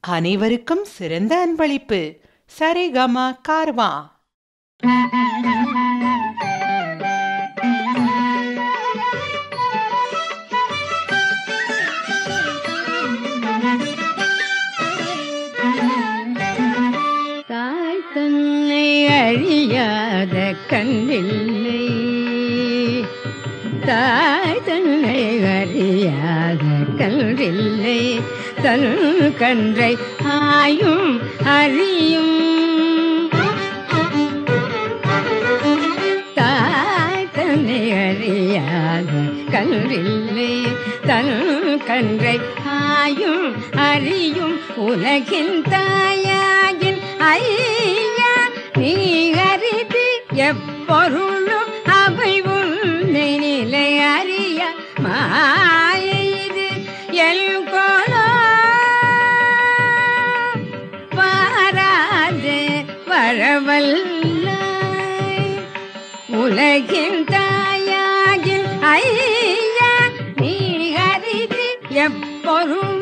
அனைவருக்கும் சிறந்த அன்பளிப்பு சரிகம கார்வா தாய் தன்னை அழியாத கண்ணில்லை தாய் தன்னை அறியாத கன்றில்லை தன் கன்றை ஆயும் அறியும் தாய் தன்னை அறியாத கன்றில்லை தன் கன்றை ஆயும் அறியும் உலகின் தாயாகின் ஐயா நீ அறிது எப்பொருளும் அவை உன்னை நிலை அறிய மாயது எல் கோலோ பாராது வரவல்லாய் உலகின் தாயாகில் ஐயா நீ அறிது எப்பொருள்